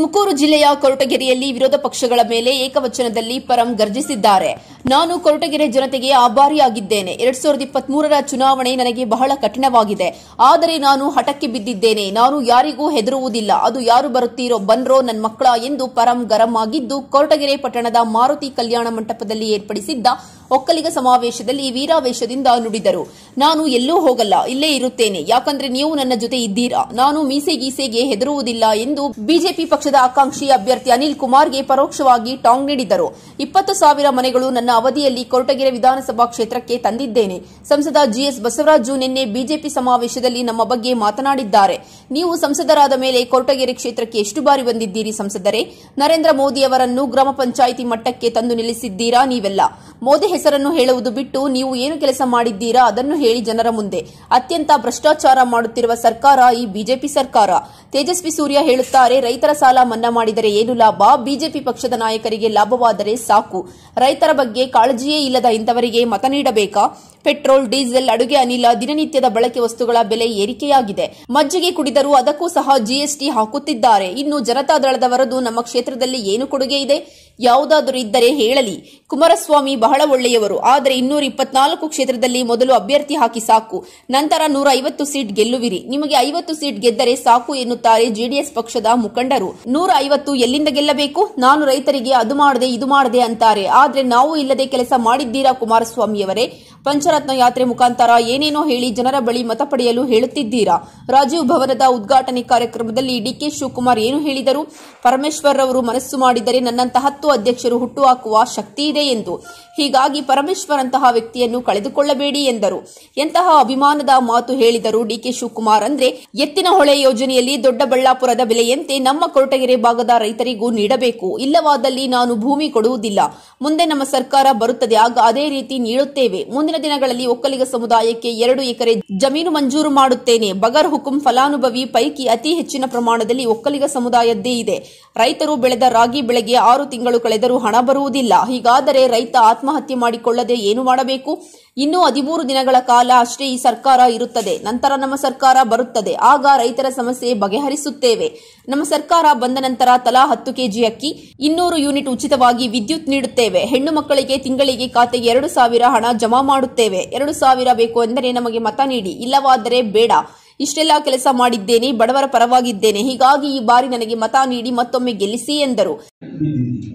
ತುಮಕೂರು ಜಿಲ್ಲೆಯ ಕೊರಟಗೆರೆಯಲ್ಲಿ ವಿರೋಧ ಪಕ್ಷಗಳ ಮೇಲೆ ಏಕವಚನದಲ್ಲಿ ಪರಂ ಗರ್ಜಿಸಿದ್ದಾರೆ ನಾನು ಕೊರಟಗೆರೆ ಜನತೆಗೆ ಆಭಾರಿಯಾಗಿದ್ದೇನೆ ಎರಡ್ ಸಾವಿರದ ಇಪ್ಪತ್ಮೂರರ ಚುನಾವಣೆ ನನಗೆ ಬಹಳ ಕಠಿಣವಾಗಿದೆ ಆದರೆ ನಾನು ಹಠಕ್ಕೆ ಬಿದ್ದಿದ್ದೇನೆ ನಾನು ಯಾರಿಗೂ ಹೆದರುವುದಿಲ್ಲ ಅದು ಯಾರು ಬರುತ್ತೀರೋ ಬನ್ರೋ ನನ್ನ ಮಕ್ಕಳ ಎಂದು ಪರಂ ಗರಂ ಆಗಿದ್ದು ಕೊರಟಗೆರೆ ಪಟ್ಟಣದ ಮಾರುತಿ ಕಲ್ಯಾಣ ಮಂಟಪದಲ್ಲಿ ಏರ್ಪಡಿಸಿದ್ದ ಒಕ್ಕಲಿಗ ಸಮಾವೇಶದಲ್ಲಿ ವೀರಾವೇಶದಿಂದ ನುಡಿದರು ನಾನು ಎಲ್ಲೂ ಹೋಗಲ್ಲ ಇಲ್ಲೇ ಇರುತ್ತೇನೆ ಯಾಕಂದ್ರೆ ನೀವು ನನ್ನ ಜೊತೆ ಇದ್ದೀರಾ ನಾನು ಮೀಸೆ ಗೀಸೆಗೆ ಹೆದರುವುದಿಲ್ಲ ಎಂದು ಬಿಜೆಪಿ ಪಕ್ಷದ ಆಕಾಂಕ್ಷಿ ಅಭ್ಯರ್ಥಿ ಅನಿಲ್ ಕುಮಾರ್ಗೆ ಪರೋಕ್ಷವಾಗಿ ಟಾಂಗ್ ನೀಡಿದರು ಇಪ್ಪತ್ತು ಸಾವಿರ ಮನೆಗಳು ನನ್ನ ಅವಧಿಯಲ್ಲಿ ಕೊರಟಗೆರೆ ವಿಧಾನಸಭಾ ಕ್ಷೇತ್ರಕ್ಕೆ ತಂದಿದ್ದೇನೆ ಸಂಸದ ಜಿಎಸ್ ಬಸವರಾಜು ನಿನ್ನೆ ಬಿಜೆಪಿ ಸಮಾವೇಶದಲ್ಲಿ ನಮ್ಮ ಬಗ್ಗೆ ಮಾತನಾಡಿದ್ದಾರೆ ನೀವು ಸಂಸದರಾದ ಮೇಲೆ ಕೊರಟಗೆರೆ ಕ್ಷೇತ್ರಕ್ಕೆ ಎಷ್ಟು ಬಾರಿ ಬಂದಿದ್ದೀರಿ ಸಂಸದರೇ ನರೇಂದ್ರ ಮೋದಿ ಅವರನ್ನು ಗ್ರಾಮ ಪಂಚಾಯಿತಿ ಮಟ್ಟಕ್ಕೆ ತಂದು ನಿಲ್ಲಿಸಿದ್ದೀರಾ ನೀವೆಲ್ಲ ಮೋದಿ ಹೆಸರನ್ನು ಹೇಳುವುದು ಬಿಟ್ಟು ನೀವು ಏನು ಕೆಲಸ ಮಾಡಿದ್ದೀರಾ ಅದನ್ನು ಹೇಳಿ ಜನರ ಮುಂದೆ ಅತ್ಯಂತ ಭ್ರಷ್ಟಾಚಾರ ಮಾಡುತ್ತಿರುವ ಸರ್ಕಾರ ಈ ಬಿಜೆಪಿ ಸರ್ಕಾರ ತೇಜಸ್ವಿ ಸೂರ್ಯ ಹೇಳುತ್ತಾರೆ ರೈತರ ಸಾಲ ಮನ್ನಾ ಮಾಡಿದರೆ ಏನು ಲಾಭ ಬಿಜೆಪಿ ಪಕ್ಷದ ನಾಯಕರಿಗೆ ಲಾಭವಾದರೆ ಸಾಕು ರೈತರ ಬಗ್ಗೆ ಕಾಳಜಿಯೇ ಇಲ್ಲದ ಇಂಥವರಿಗೆ ಮತ ನೀಡಬೇಕಾ ಪೆಟ್ರೋಲ್ ಡೀಸೆಲ್ ಅಡುಗೆ ಅನಿಲ ದಿನನಿತ್ಯದ ಬಳಕೆ ವಸ್ತುಗಳ ಬೆಲೆ ಏರಿಕೆಯಾಗಿದೆ ಮಜ್ಜಿಗೆ ಕುಡಿದರೂ ಅದಕ್ಕೂ ಸಹ ಜಿಎಸ್ಟಿ ಹಾಕುತ್ತಿದ್ದಾರೆ ಇನ್ನು ಜನತಾದಳದವರದು ನಮ್ಮ ಕ್ಷೇತ್ರದಲ್ಲಿ ಏನು ಕೊಡುಗೆ ಇದೆ ಯಾವುದಾದರೂ ಇದ್ದರೆ ಹೇಳಲಿ ಕುಮಾರಸ್ವಾಮಿ ಬಹಳ ಒಳ್ಳೆಯವರು ಆದರೆ ಇನ್ನೂರ ಇಪ್ಪತ್ನಾಲ್ಕು ಕ್ಷೇತ್ರದಲ್ಲಿ ಮೊದಲು ಅಭ್ಯರ್ಥಿ ಹಾಕಿ ಸಾಕು ನಂತರ ನೂರ ಐವತ್ತು ಸೀಟ್ ಗೆಲ್ಲುವಿರಿ ನಿಮಗೆ ಐವತ್ತು ಸೀಟ್ ಗೆದ್ದರೆ ಸಾಕು ಎನ್ನುತ್ತಾರೆ ಜೆಡಿಎಸ್ ಪಕ್ಷದ ಮುಖಂಡರು ನೂರ ಐವತ್ತು ಎಲ್ಲಿಂದ ಗೆಲ್ಲಬೇಕು ನಾನು ರೈತರಿಗೆ ಅದು ಮಾಡದೆ ಇದು ಮಾಡದೆ ಅಂತಾರೆ ಆದ್ರೆ ನಾವು ಇಲ್ಲದೆ ಕೆಲಸ ಮಾಡಿದ್ದೀರಾ ಕುಮಾರಸ್ವಾಮಿಯವರೇ ಪಂಚರತ್ನ ಯಾತ್ರೆ ಮುಖಾಂತರ ಏನೇನೋ ಹೇಳಿ ಜನರ ಬಳಿ ಮತ ಪಡೆಯಲು ಹೇಳುತ್ತಿದ್ದೀರಾ ರಾಜೀವ್ ಭವನದ ಉದ್ಘಾಟನೆ ಕಾರ್ಯಕ್ರಮದಲ್ಲಿ ಡಿಕೆ ಶಿವಕುಮಾರ್ ಏನು ಹೇಳಿದರು ಪರಮೇಶ್ವರ್ ಅವರು ಮನಸ್ಸು ಮಾಡಿದರೆ ನನ್ನಂತಹ ಹತ್ತು ಅಧ್ಯಕ್ಷರು ಹುಟ್ಟುಹಾಕುವ ಶಕ್ತಿ ಇದೆ ಎಂದು ಹೀಗಾಗಿ ಪರಮೇಶ್ವರ್ ಅಂತಹ ವ್ಯಕ್ತಿಯನ್ನು ಕಳೆದುಕೊಳ್ಳಬೇಡಿ ಎಂದರು ಎಂತಹ ಅಭಿಮಾನದ ಮಾತು ಹೇಳಿದರು ಡಿಕೆ ಶಿವಕುಮಾರ್ ಅಂದ್ರೆ ಎತ್ತಿನ ಹೊಳೆ ಯೋಜನೆಯಲ್ಲಿ ದೊಡ್ಡಬಳ್ಳಾಪುರದ ಬೆಲೆಯಂತೆ ನಮ್ಮ ಕೊರಟಗೆರೆ ಭಾಗದ ರೈತರಿಗೂ ನೀಡಬೇಕು ಇಲ್ಲವಾದಲ್ಲಿ ನಾನು ಭೂಮಿ ಕೊಡುವುದಿಲ್ಲ ಮುಂದೆ ನಮ್ಮ ಸರ್ಕಾರ ಬರುತ್ತದೆ ಆಗ ಅದೇ ರೀತಿ ನೀಡುತ್ತೇವೆ ಮುಂದಿನ ದಿನಗಳಲ್ಲಿ ಒಕ್ಕಲಿಗ ಸಮುದಾಯಕ್ಕೆ ಎರಡು ಎಕರೆ ಜಮೀನು ಮಂಜೂರು ಮಾಡುತ್ತೇನೆ ಬಗರ್ ಹುಕುಂ ಫಲಾನುಭವಿ ಪೈಕಿ ಅತಿ ಹೆಚ್ಚಿನ ಪ್ರಮಾಣದಲ್ಲಿ ಒಕ್ಕಲಿಗ ಸಮುದಾಯದ್ದೇ ಇದೆ ರೈತರು ಬೆಳೆದ ರಾಗಿ ಬೆಳೆಗೆ ಆರು ತಿಂಗಳು ಕಳೆದರೂ ಹಣ ಬರುವುದಿಲ್ಲ ಹೀಗಾದರೆ ರೈತ ಆತ್ಮಹತ್ಯೆ ಮಾಡಿಕೊಳ್ಳದೆ ಏನು ಮಾಡಬೇಕು ಇನ್ನೂ ಹದಿಮೂರು ದಿನಗಳ ಕಾಲ ಅಷ್ಟೇ ಈ ಸರ್ಕಾರ ಇರುತ್ತದೆ ನಂತರ ನಮ್ಮ ಸರ್ಕಾರ ಬರುತ್ತದೆ ಆಗ ರೈತರ ಸಮಸ್ಯೆ ಬಗೆಹರಿಸುತ್ತೇವೆ ನಮ್ಮ ಸರ್ಕಾರ ಬಂದ ನಂತರ ತಲಾ ಹತ್ತು ಕೆಜಿ ಅಕ್ಕಿ ಇನ್ನೂರು ಯೂನಿಟ್ ಉಚಿತವಾಗಿ ವಿದ್ಯುತ್ ನೀಡುತ್ತೇವೆ ಹೆಣ್ಣು ಮಕ್ಕಳಿಗೆ ತಿಂಗಳಿಗೆ ಖಾತೆಗೆ ಎರಡು ಸಾವಿರ ಹಣ ಜಮಾ ಮಾಡುತ್ತೇವೆ ಎರಡು ಸಾವಿರ ಬೇಕು ಎಂದರೆ ನಮಗೆ ಮತ ನೀಡಿ ಇಲ್ಲವಾದರೆ ಬೇಡ ಇಷ್ಟೆಲ್ಲ ಕೆಲಸ ಮಾಡಿದ್ದೇನೆ ಬಡವರ ಪರವಾಗಿದ್ದೇನೆ ಹೀಗಾಗಿ ಈ ಬಾರಿ ನನಗೆ ಮತ ನೀಡಿ ಮತ್ತೊಮ್ಮೆ ಗೆಲ್ಲಿಸಿ ಎಂದರು ಬಿದ್ದಿದ್ದೀವಿ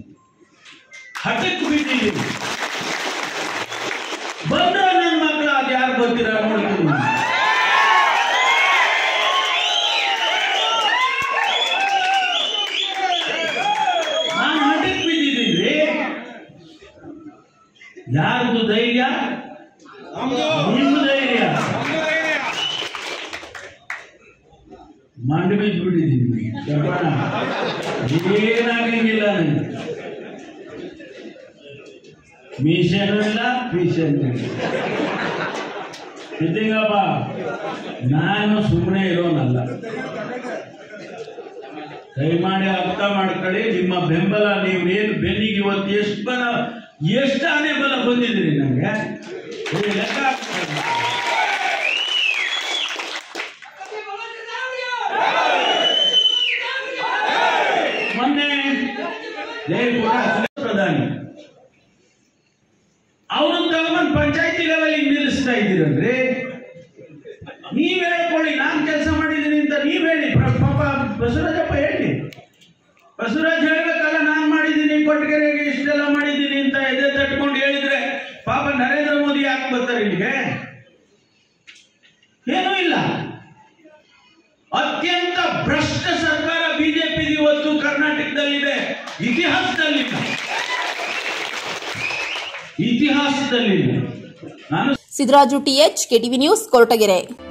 ಹಠಕ್ಕೆ ಬಿದ್ದಿದ್ದೀವಿ ಬಂದ್ರ ನನ್ನ ಮಕ್ಕಳು ಅದು ಯಾರು ಗೊತ್ತಿರ ನೋಡ್ತೀನಿ ನಾನು ಹಠಕ್ಕೆ ಬಿದ್ದಿದ್ದೀನಿ ಯಾರ್ದು ಧೈರ್ಯ ನಿಮ್ಮ ಧೈರ್ಯ ಮಂಡು ಬಿದ್ದು ಬಿಟ್ಟಿದ್ದೀವಿ ಏನಾಗಂಗಿಲ್ಲ ನನಗೆ ಮೀಸೆನೂ ಇಲ್ಲ ಪೀಸೆನೂ ಇಲ್ಲ ಸಿದ್ದಿಂಗಪ್ಪ ನಾನು ಸುಮ್ಮನೆ ಇರೋನಲ್ಲ ದಯಮಾಡಿ ಅರ್ಥ ಮಾಡ್ಕೊಳ್ಳಿ ನಿಮ್ಮ ಬೆಂಬಲ ನೀವು ಏನು ಬೆನ್ನಿಗೆ ಇವತ್ತು ಎಷ್ಟು ಬಲ ಎಷ್ಟು ಆನೆ ಬಲ ಬಂದಿದ್ದೀರಿ ನನಗೆ ಇದು ಲೆಕ್ಕ ಹಾಕ್ಕೊಳ್ಳಿ. ಮೊನ್ನೆ ಜಯಪುರ ಪ್ರಧಾನಿ ಅವ್ರನ್ನ ತಗೊಂಡ್ ಪಂಚಾಯತಿ ಲೆವೆಲ್ ನಿಲ್ಲಿಸ್ತಾ ಇದ್ದೀರಲ್ರಿ ನೀವ್ ಹೇಳ್ಕೊಳ್ಳಿ ನಾನ್ ಕೆಲಸ ಮಾಡಿದ್ದೀನಿ ಅಂತ ನೀವ್ ಹೇಳಿ ಪ್ರ- ಪಾಪ ಬಸವರಾಜಪ್ಪ ಹೇಳಿ ಬಸವರಾಜ್ ಹೇಳ್ಬೇಕಲ್ಲ ನಾನ್ ಮಾಡಿದ್ದೀನಿ ಕೊಟ್ಟಿಗೆರೆಗೆ ಇಷ್ಟೆಲ್ಲ ಮಾಡಿದ್ದೀನಿ ಅಂತ ಎದೆ ತಟ್ಕೊಂಡು ಹೇಳಿದ್ರೆ ಪಾಪ ನರೇಂದ್ರ ಮೋದಿ ಯಾಕೆ ಬರ್ತಾರೆ ಇಲ್ಲಿಗೆ ಏನೂ ಇಲ್ಲ ಅತ್ಯಂತ ಭ್ರಷ್ಟ ಸರ್ಕಾರ ಬಿಜೆಪಿ ಇವತ್ತು ಕರ್ನಾಟಕದಲ್ಲಿದೆ ಇತಿಹಾಸದಲ್ಲಿಲ್ಲ ಇತಿಹಾಸದಲ್ಲಿಲ್ಲ ನಾನು Siddaraju TH KTV news Koratagere